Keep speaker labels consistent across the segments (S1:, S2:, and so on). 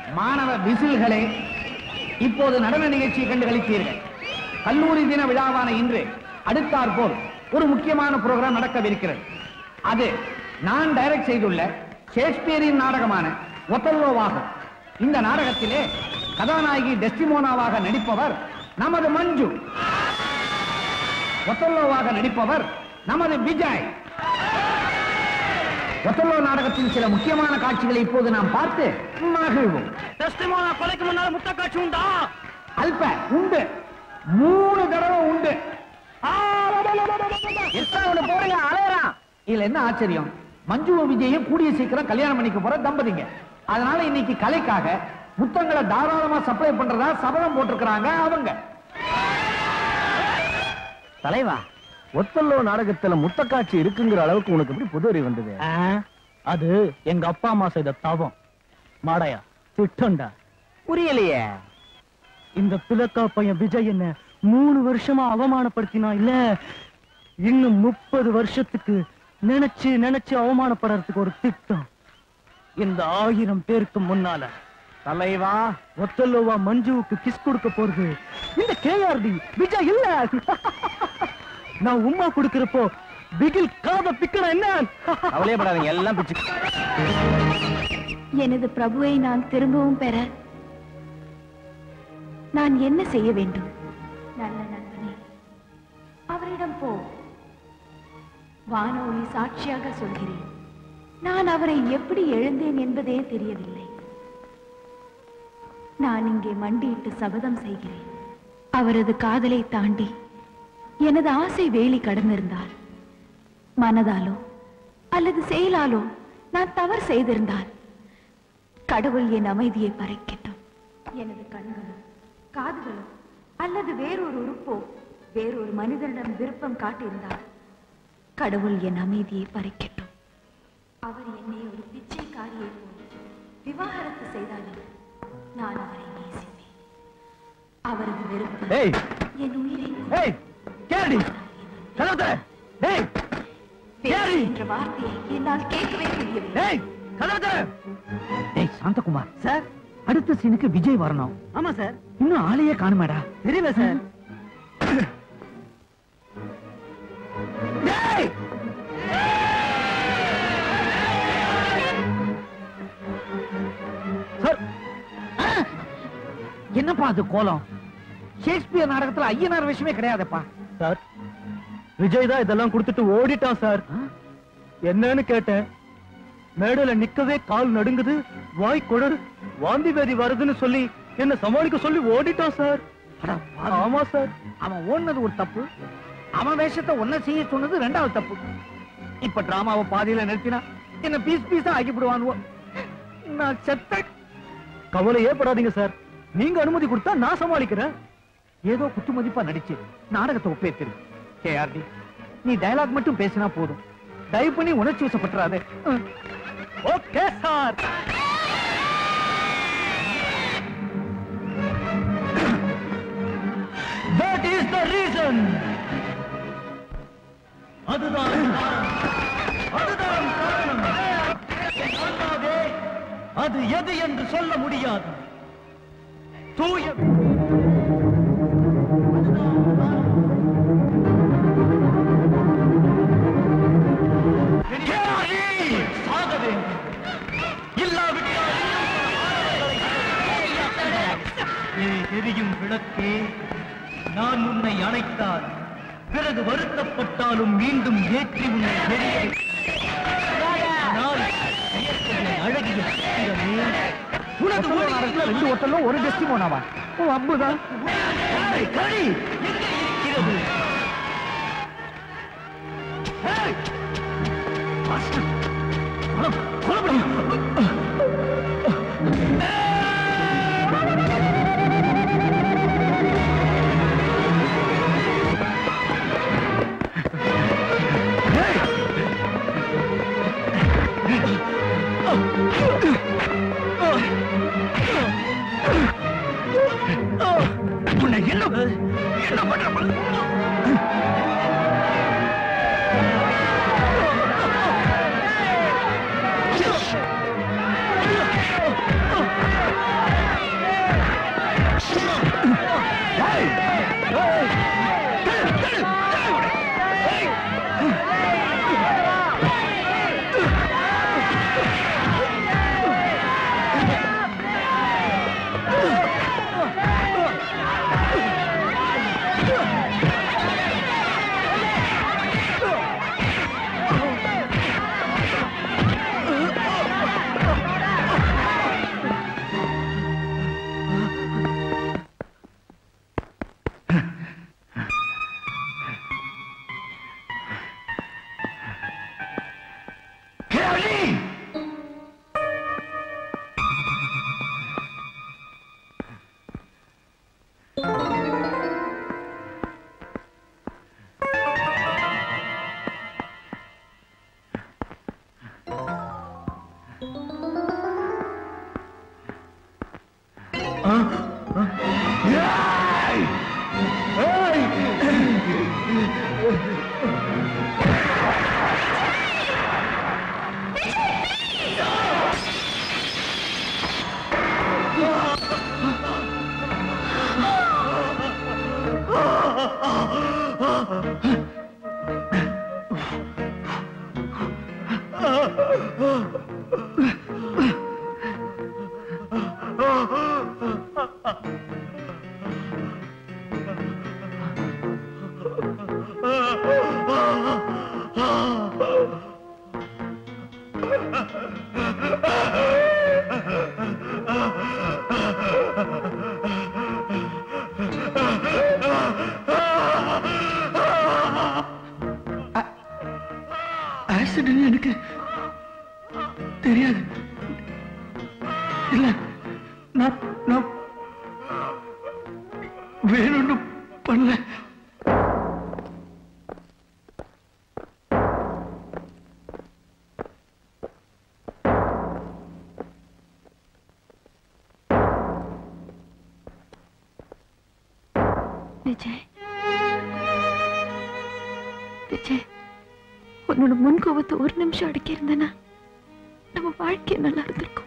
S1: மாணவ விசில்களே இப்போது நடன நிகழ்ச்சியை கண்டு களித்தீர்கள் கல்லூரி தின விழாவான இன்று அடுத்தாற்போல் ஒரு முக்கியமான புரோகிராம் நடக்கவிருக்கிறது அது நான் டைரக்ட் செய்துள்ள ஷேக்ஸ்பியரின் நாடகமான ஒத்தல்லோவாகும் இந்த நாடகத்திலே கதாநாயகி டெஸ்டிமோனாவாக நடிப்பவர் நமது மஞ்சு ஒத்தல்லோவாக நடிப்பவர் நமது விஜய் ஒத்தல்லோ நாடகத்தின் சில முக்கியமான காட்சிகளை இப்போது நாம் பார்த்து மகிழ்வோம்
S2: டெஸ்டிமோனா கொலைக்கு முன்னால முட்டை காட்சி உண்டா
S1: அல்ப உண்டு மூணு தடவை உண்டு போடுங்க அலையறான் இதுல என்ன ஆச்சரியம் மஞ்சுவும் விஜயும் கூடிய சீக்கிரம் கல்யாணம் பண்ணிக்க போற தம்பதிங்க அதனால இன்னைக்கு கலைக்காக முத்தங்களை தாராளமா சப்ளை பண்றதா சபதம் போட்டிருக்கிறாங்க அவங்க
S2: தலைவா ஒத்தல்லோ நாடகத்துல முத்தக்காட்சி இருக்குங்கிற அளவுக்கு உனக்கு எப்படி புது அறிவு வந்தது அது எங்க அப்பா அம்மா செய்த தவம் மாடையா திட்டம்டா புரியலையே இந்த பிளக்கா பையன் விஜய் என்ன மூணு வருஷமா அவமானப்படுத்தினா இல்ல இன்னும் முப்பது வருஷத்துக்கு நினைச்சு நினைச்சு அவமானப்படுறதுக்கு ஒரு திட்டம் இந்த ஆயிரம் பேருக்கு முன்னால தலைவா ஒத்தல்லோவா மஞ்சுவுக்கு கிஸ் கொடுக்க போறது இந்த கேஆர்டி விஜய் இல்ல நான் உம்மா கொடுக்கிறப்போ பிகில் காத பிக்கணும் என்ன அவளையப்படாதீங்க எல்லாம் பிச்சு
S3: எனது பிரபுவை நான் திரும்பவும் பெற நான் என்ன செய்ய வேண்டும் நல்ல நண்பனே அவரிடம் போ வானொலி சாட்சியாக சொல்கிறேன் நான் அவரை எப்படி எழுந்தேன் என்பதே தெரியவில்லை நான் இங்கே மண்டியிட்டு சபதம் செய்கிறேன் அவரது காதலை தாண்டி எனது ஆசை வேலி கடந்திருந்தால் மனதாலோ அல்லது செயலாலோ நான் தவறு செய்திருந்தால் கடவுள் என் அமைதியை பறைக்கட்டும் எனது கண்களோ காதுகளோ அல்லது வேறொரு உறுப்போ வேறொரு மனிதனிடம் விருப்பம் காட்டியிருந்தால் கடவுள் என் அமைதியை பறிக்கட்டும் அவர் என்னை ஒரு பிச்சைக்காரியை போல் விவாகரத்து செய்தாலும் நான் அவரை நேசிப்பேன் அவரது விருப்பம்
S1: ஏய்
S3: என் உயிரை
S1: ஏய் கேடி கதவு தர ஏய்
S3: பேசு என்ற வார்த்தையை என்னால் கேட்கவே முடியவில்லை
S1: ஏய் கதவு தர ஏய் சாந்தகுமார் சார் அடுத்த சீனுக்கு விஜய் வரணும்
S2: ஆமா சார்
S1: இன்னும் ஆளையே காணுமேடா
S2: தெரியல சார்
S1: ஏய்
S2: சார்
S1: என்னப்பா அது கோலம் ஷேக்ஸ்பியர் நாடகத்துல ஐயனார் விஷயமே கிடையாதுப்பா
S2: சார் விஜய் தான் இதெல்லாம் கொடுத்துட்டு ஓடிட்டான் சார் என்னன்னு கேட்டேன் மேடையில நிக்கவே கால் நடுங்குது வாய் குடரு வாந்தி வேதி வருதுன்னு சொல்லி என்ன சமாளிக்க சொல்லி ஓடிட்டான் சார்
S1: அட பாவி.
S2: ஆமா சார்
S1: அவன் ஓடுனது ஒரு தப்பு அவன் வேஷத்தை ஒன்ன செய்ய சொன்னது ரெண்டாவது தப்பு இப்ப டிராமாவை பாதியில நிறுத்தினா என்ன பீஸ் பீஸா ஆக்கிவிடுவானுவோ நான் செத்த
S2: கவலையே படாதீங்க சார் நீங்க அனுமதி கொடுத்தா நான் சமாளிக்கிறேன்
S1: ஏதோ குத்து மதிப்பா நடிச்சு நாடகத்தை ஒப்பேத்திரு கேஆர்டி நீ டயலாக் மட்டும் பேசினா போதும் தயவு பண்ணி உணர்ச்சி வசப்பட்டுறாதே
S2: okay sir That is the reason. அதுதான் அதுதான் காரணம் என் ஆன்மாவே, அது எது என்று சொல்ல முடியாது தூய சாக வேண்டும் இல்லாவிட்டால் ஏ எரியும் விளக்கே நான் உன்னை அணைத்தால் பிறகு வருத்தப்பட்டாலும் மீண்டும் ஏற்றி உன்னை எரிய ஆனால் இயற்கையின் அழகிய சித்திரமே உனது ஒளியில்
S1: ரெண்டு ஒட்டலும் ஒரு டெஸ்டிமோனாவா ஓ அம்புதான்
S2: ஏய், கனி, எங்கே இருக்கிறது ஏய், மாஸ்டர், கொலை- கொலைபடி.
S1: உன்னை என்ன என்ன பண்ற
S2: ஆ
S4: ஆக்சிடென்ட் எனக்கு தெரியாது இல்ல நான் நான் வேணும்னு பண்ணல
S3: விஜய் விஜய் உன்னோட முன் கோபத்தை ஒரு நிமிஷம் அடக்கி இருந்தனா நம்ம வாழ்க்கை நல்லா இருந்திருக்கும்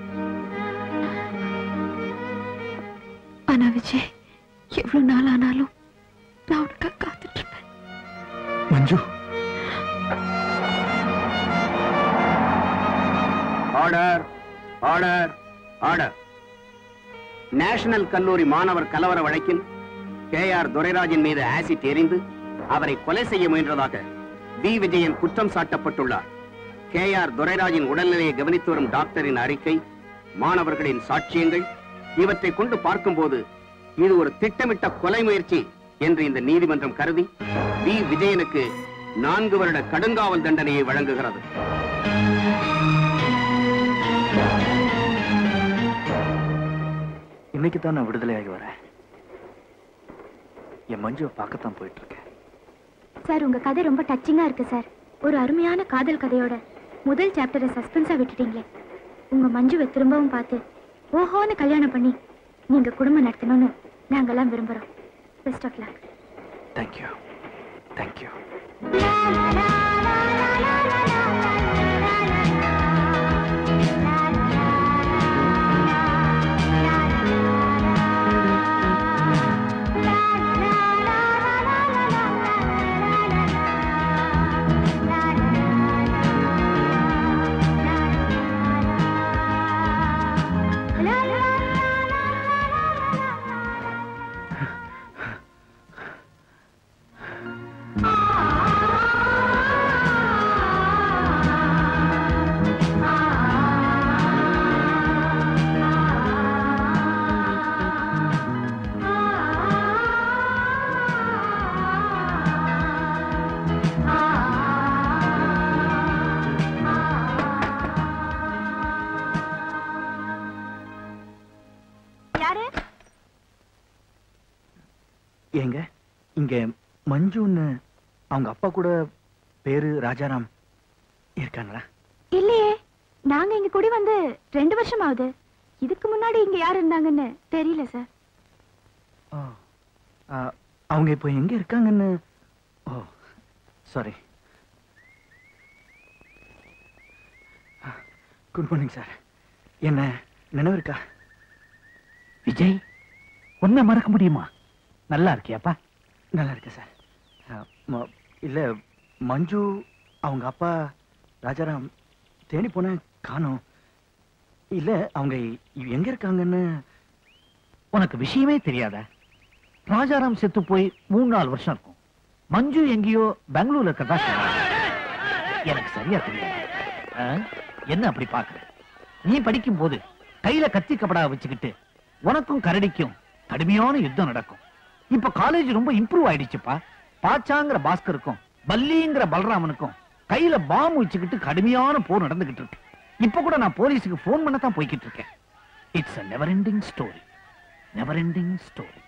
S3: ஆனா விஜய் எவ்வளவு நாள் ஆனாலும் நான் உனக்காக காத்துட்டு இருப்பேன்
S4: Manju
S5: order order order national கல்லூரி மாணவர் கலவர வழக்கில் கே ஆர் துரைராஜன் மீது ஆசிட் எறிந்து அவரை கொலை செய்ய முயன்றதாக வி விஜயன் குற்றம் சாட்டப்பட்டுள்ளார் கே ஆர் துரைராஜின் உடல்நிலையை கவனித்து வரும் டாக்டரின் அறிக்கை மாணவர்களின் சாட்சியங்கள் இவற்றை கொண்டு பார்க்கும்போது இது ஒரு திட்டமிட்ட கொலை முயற்சி என்று இந்த நீதிமன்றம் கருதி வி விஜயனுக்கு நான்கு வருட கடுங்காவல் தண்டனையை வழங்குகிறது
S4: இன்னைக்கு தான் நான் விடுதலையாகி வரேன் என் மஞ்சுவை பார்க்கத்தான் போயிட்டு இருக்கேன்
S6: சார் உங்க கதை ரொம்ப டச்சிங்கா இருக்கு சார் ஒரு அருமையான காதல் கதையோட முதல் சாப்டரை சஸ்பென்ஸா விட்டுட்டீங்களே உங்க மஞ்சுவை திரும்பவும் பார்த்து ஓஹோன்னு கல்யாணம் பண்ணி நீங்க குடும்பம் நடத்தணும்னு நாங்கெல்லாம் விரும்புறோம் best of luck
S4: thank you thank you
S6: யாரு
S4: ஏங்க இங்க மஞ்சுன்னு அவங்க அப்பா கூட பேரு ராஜாராம் இருக்காங்களா
S6: இல்லையே நாங்க இங்க குடி வந்து ரெண்டு வருஷம் ஆகுது இதுக்கு முன்னாடி இங்க யார் இருந்தாங்கன்னு தெரியல சார்
S4: ஓ ஆ, அவங்க இப்போ எங்க இருக்காங்கன்னு oh sorry good morning sir என்ன நினைவு இருக்கா
S2: விஜய் உன்னை மறக்க முடியுமா நல்லா இருக்கியாப்பா
S4: நல்லா இருக்கு சார் ஆ, ம- இல்ல மஞ்சு அவங்க அப்பா ராஜாராம் தேடி போன காணோம் இல்ல அவங்க இ- எங்க இருக்காங்கன்னு
S2: உனக்கு விஷயமே தெரியாதா ராஜாராம் செத்து போய் மூணு நாலு வருஷம் இருக்கும் மஞ்சு எங்கேயோ பெங்களூர்ல இருக்கதா சொன்னாங்க. எனக்கு சரியா தெரியாது ஆ? என்ன அப்படி பாக்குற நீ படிக்கும் போது கையில கத்தி கபடா வச்சுக்கிட்டு உனக்கும் கரடிக்கும் கடுமையான யுத்தம் நடக்கும் இப்ப காலேஜ் ரொம்ப இம்ப்ரூவ் ஆயிடுச்சுப்பா பாச்சாங்கிற பாஸ்கருக்கும் பல்லிங்கிற பலராமனுக்கும் கையில பாம் வச்சுக்கிட்டு கடுமையான போர் நடந்துகிட்டு இருக்கு இப்ப கூட நான் போலீஸுக்கு போன் பண்ண தான் போய்கிட்டு இருக்கேன் it's a never ending story never ending story